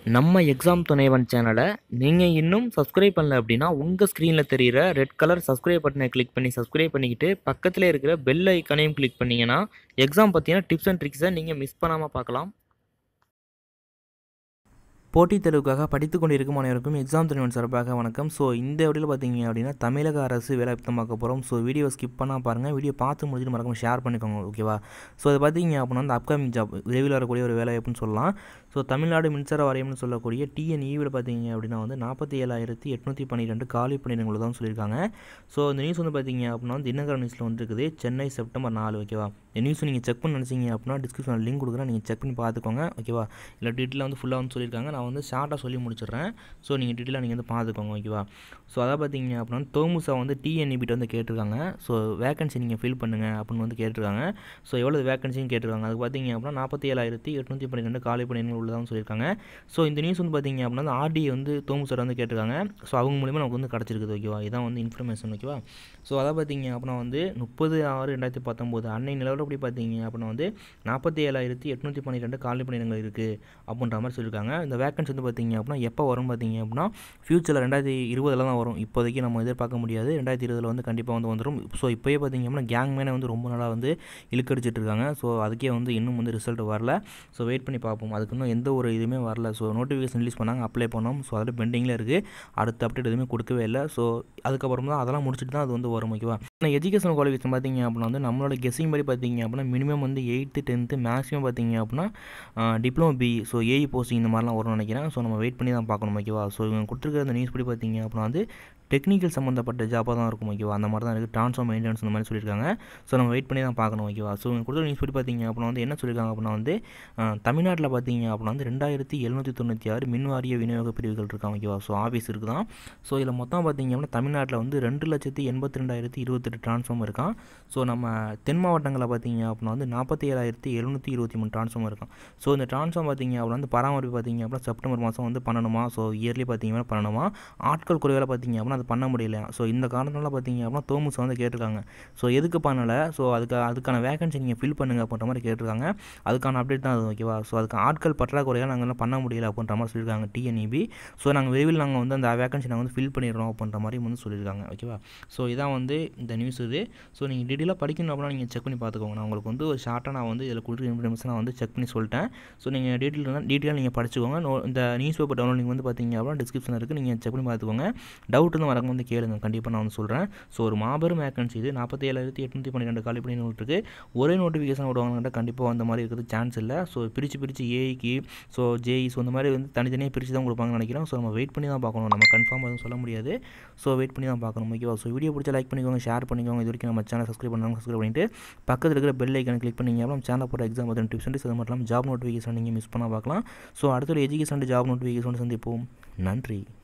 நம்ம எக்ஸாம் துணைவன் சேனலை நீங்கள் இன்னும் சப்ஸ்கிரைப் பண்ணல அப்படின்னா உங்கள் ஸ்க்ரீனில் தெரிகிற ரெட் கலர் சப்ஸ்கிரைப் பட்டனை கிளிக் பண்ணி சப்ஸ்கிரைப் பண்ணிக்கிட்டு பக்கத்தில் இருக்கிற பெல் ஐக்கனையும் கிளிக் பண்ணிங்கன்னா எக்ஸாம் பற்றின டிப்ஸ் அண்ட் ட்ரிக்ஸை நீங்கள் மிஸ் பண்ணாமல் பார்க்கலாம் போட்டித் தேர்வுக்காக படித்து கொண்டிருக்கும் அனைவருக்கும் எக்ஸாம் துணைவன் சார்பாக வணக்கம் ஸோ இந்த வீடியோவில் பார்த்தீங்க அப்படின்னா தமிழக அரசு வேலை வாய்ப்பு பார்க்க போகிறோம் ஸோ வீடியோ ஸ்கிப் பண்ணால் பாருங்கள் வீடியோ பார்த்து முடிச்சுட்டு மறக்காம ஷேர் பண்ணிக்கோங்க ஓகேவா ஸோ அது பார்த்தீங்க அப்படின்னா அந்த அப்கமிங் ஜாப் விரைவில் வரக்கூடிய ஒரு வேலை வாய்ப்புன்னு சொல்லலாம் ஸோ தமிழ்நாடு மின்சார வாரியம்னு சொல்லக்கூடிய டிஎன்இவில் பார்த்தீங்க அப்படின்னா வந்து நாற்பத்தி ஏழாயிரத்தி எட்நூற்றி பன்னிரெண்டு காலி பணியிடங்கள் தான் சொல்லியிருக்காங்க ஸோ இந்த நியூஸ் வந்து பார்த்தீங்க அப்படின்னா வந்து தினகரன் நியூஸில் வந்துருக்குது சென்னை செப்டம்பர் நாலு ஓகேவா இந்த நியூஸ் நீங்கள் செக் பண்ணி நினச்சிங்க அப்படின்னா டிஸ்கிரிப்ஷனில் லிங்க் கொடுக்குறேன் நீங்கள் செக் பண்ணி பார்த்துக்கோங்க ஓகேவா இல்லை டீட்டெயிலாக வந்து ஃபுல்லாக வந்து சொல்லியிருக்காங்க நான் வந்து ஷார்ட்டாக சொல்லி முடிச்சிடுறேன் ஸோ நீங்கள் டீட்டெயிலாக நீங்கள் வந்து பார்த்துக்கோங்க ஓகேவா ஸோ அதான் பார்த்தீங்க அப்படின்னா தோமுசா வந்து டிஎன்இபிட்ட வந்து கேட்டிருக்காங்க ஸோ வேகன்சி நீங்கள் ஃபில் பண்ணுங்கள் அப்படின்னு வந்து கேட்டிருக்காங்க ஸோ எவ்வளோ வேகன்சின்னு கேட்டிருக்காங்க அது பார்த்தீங்க அப்படின்னா நாற்பத்தி ஏழாயிரத்தி எட்நூற்றி பன்னிரெண்டு காலி பணியிடங்கள் உள்ளதாகவும் சொல்லியிருக்காங்க ஸோ இந்த நியூஸ் வந்து பார்த்தீங்க அப்படின்னா அந்த ஆர்டி வந்து தோமுசார் வந்து கேட்டிருக்காங்க ஸோ அவங்க மூலிமா நமக்கு வந்து கிடச்சிருக்குது ஓகேவா இதான் வந்து இன்ஃபர்மேஷன் ஓகேவா ஸோ அதை பார்த்தீங்க அப்படின்னா வந்து முப்பது ஆறு ரெண்டாயிரத்தி பத்தொம்போது அன்னை நிலவரப்படி பார்த்தீங்க அப்படின்னா வந்து நாற்பத்தி ஏழாயிரத்தி எட்நூற்றி பன்னிரெண்டு காலி பணியிடங்கள் இருக்குது அப்படின்ற மாதிரி சொல்லியிருக்காங்க இந்த வேகன்சி வந்து பார்த்தீங்க அப்படின்னா எப்போ வரும் பார்த்தீங்க அப்படின்னா ஃபியூச்சரில் ரெண்டாயிரத்தி இருபதில் தான் வரும் இப்போதைக்கு நம்ம எதிர்பார்க்க முடியாது ரெண்டாயிரத்தி இருபதில் வந்து கண்டிப்பாக வந்து வந்துடும் ஸோ இப்போயே பார்த்தீங்க அப்படின்னா கேங் மேனே வந்து ரொம்ப நாளாக வந்து இழுக்கடிச்சிட்டு இருக்காங்க ஸோ அதுக்கே வந்து இன்னும் வந்து ரிசல்ட் வரல ஸோ வெயிட் பண்ணி பார்ப்போம் அதுக்கு இன்னும் எந்த ஒரு இதுவுமே வரல ஸோ நோட்டிஃபிகேஷன் ரிலீஸ் பண்ணாங்க அப்ளை பண்ணோம் ஸோ அதில் பெண்டிங்கில் இருக்குது அடுத்த அப்டேட் எதுவுமே கொடுக்கவே இல்லை ஸோ அதுக்கப்புறம் தான் அதெல்லாம் முடிச்சுட்டு தான் அது வந்து வரும் ஓகேவா ஆனால் எஜுகேஷன் குவாலிஃபிகேஷன் பார்த்தீங்க அப்படின்னா வந்து நம்மளோட கெஸிங் படி பார்த்தீங்க அப்படின்னா மினிமம் வந்து எயித்து டென்த்து மேக்ஸிமம் பார்த்தீங்க அப்படின்னா diploma B so AE posting இந்த மாதிரிலாம் வரும்னு நினைக்கிறேன் ஸோ நம்ம வெயிட் பண்ணி தான் பார்க்கணும் ஓகேவா ஸோ இவங்க கொடுத்துருக்க அந்த நியூஸ் படி பார்த்தீங்க அப்படின்னா வந்து டெக்னிக்கல் சம்மந்தப்பட்ட ஜாப்பாக தான் இருக்கும் ஓகேவா அந்த மாதிரி தான் இருக்குது ட்ரான்ஸ்ஃபார் மெயின்டெனன்ஸ் இந்த மாதிரி சொல்லியிருக்காங்க ஸோ நம்ம வெயிட் பண்ணி தான் பார்க்கணும் ஓகேவா ஸோ இவங்க கொடுத்த நியூஸ் படி பார்த்தீங்க அப்படின்னா வந்து என்ன சொல்லியிருக்காங்க அப்படின்னா வந்து தமிழ்நாட்டில் பார்த்தீங்க அப்படின்னா வந்து ரெண்டாயிரத்தி எழுநூற்றி தொண்ணூற்றி ஆறு மின் வாரிய விநியோக பிரிவுகள் இருக்காங்க ஓகேவா ஸோ ஆஃபீஸ் இருக்குதான் ஸோ இதில் மொத்தம் பார்த்தீங்க அப்படின்னா தமிழ்நாட்டில் வந்து ரெண்டு லட்சத்தி எண்பத்தி ரெண்டாயிரத்தி இருபத்தெட்டு ட்ரான்ஸ்ஃபார்மர் இருக்கான் ஸோ நம்ம தென் மாவட்டங்களில் பார்த்தீங்க அப்படின்னா வந்து நாற்பத்தி ஏழாயிரத்தி எழுநூற்றி இருபத்தி மூணு ட்ரான்ஸ்ஃபார்மர் இருக்கான் ஸோ இந்த ட்ரான்ஸ்ஃபார்ம் பார்த்தீங்க அப்படின்னா வந்து பராமரிப்பு பார்த்தீங்க அப்படின்னா செப்டம்பர் மாதம் வந்து பண்ணணுமா ஸோ இயர்லி பார்த்தீங்கன்னா பண்ணணுமா ஆட்கள் குறைவால் பார்த்தீங்க அப்படின்னா அது பண்ண முடியல ஸோ இந்த காரணத்தினால பார்த்தீங்க அப்படின்னா தோமுஸ் வந்து கேட்டிருக்காங்க ஸோ எதுக்கு பண்ணலை ஸோ அதுக்கு அதுக்கான வேகன்சி நீங்கள் ஃபில் பண்ணுங்கள் அப்படின்ற மாதிரி கேட்டிருக்காங்க அதுக்கான அப்டேட் தான் அது ஓகேவா ஸோ அதுக்கு ஆட்கள் பற்றாக்குறையாக நாங்கள் பண்ண முடியல அப்படின்ற மாதிரி சொல்லியிருக்காங்க டிஎன்இபி ஸோ நாங்கள் விரைவில் நாங்கள் வந்து அந்த வேகன்சி நாங்கள் வந்து ஃபில் பண்ணிடுறோம் அப்படின்ற மாதிரி வந்து சொல்லியிருக்காங்க ஓகேவா ஸோ இதான் வந்து இந்த நியூஸ் இது ஸோ நீங்கள் டீட்டெயிலாக படிக்கணும் அப்படின்னா நீங்கள் செக் பண்ணி பார்த்துக்கோங்க நான் உங்களுக்கு வந்து ஒரு ஷார்ட்டாக நான் வந்து இதில் கொடுக்குற இன்ஃபர்மேஷன் நான் வந்து செக் பண்ணி சொல்லிட்டேன் ஸோ நீங்கள் டீட்டெயில் டீட்டெயிலாக நீங்கள் படிச்சுக்கோங்க இந்த நியூஸ் பேப்பர் டவுன்லோடிங் வந்து பார்த்தீங்க அப்படின்னா டிஸ்கிரிப்ஷன் இருக்குது நீங்கள் செக் பண்ணி பார்த்துக்கோங்க டவுட் வந்து வரங்க வந்து கேளுங்க கண்டிப்பாக நான் வந்து சொல்கிறேன் ஸோ ஒரு மாபெரும் வேகன்சி இது நாற்பத்தி ஏழாயிரத்தி எட்நூற்றி பன்னிரெண்டு காலி பண்ணி இருக்குது ஒரே நோட்டிஃபிகேஷன் விடுவாங்கன்ட்டு கண்டிப்பாக அந்த மாதிரி இருக்கிறது சான்ஸ் இல்லை ஸோ பிரித்து பிரித்து ஏஐக்கு ஸோ ஜேஇ ஸோ இந்த மாதிரி வந்து தனித்தனியாக பிரித்து தான் கொடுப்பாங்கன்னு நினைக்கிறேன் ஸோ நம்ம வெயிட் பண்ணி தான் பார்க்கணும் நம்ம கன்ஃபார்ம் எதுவும் சொல்ல முடியாது ஸோ வெயிட் பண்ணி தான் பார்க்கணும் ஓகேவா ஸோ வீடியோ பிடிச்சா லைக் பண்ணிக்கோங்க ஷேர் பண்ணிக்கோங்க இது வரைக்கும் நம்ம சேனல் சப்ஸ்கிரைப் பண்ணாங்க சப்ஸ்கிரைப் பண்ணிட்டு பக்கத்தில் இருக்கிற பெல் ஐக்கனை கிளிக் பண்ணிங்க அப்புறம் சேனல் போகிற எக்ஸாம் பற்றின டிப்ஸ் அண்ட் அது மட்டும் இல்லாமல் ஜாப் நோட்டிஃபிகேஷன் நீங்கள் மிஸ் பண்ணால் பார்க்கலாம் ஸோ அடுத்த ஒரு எஜுகேஷன் ஜாப் நோட்டிஃபிகேஷன் சந்திப்போம் நன்றி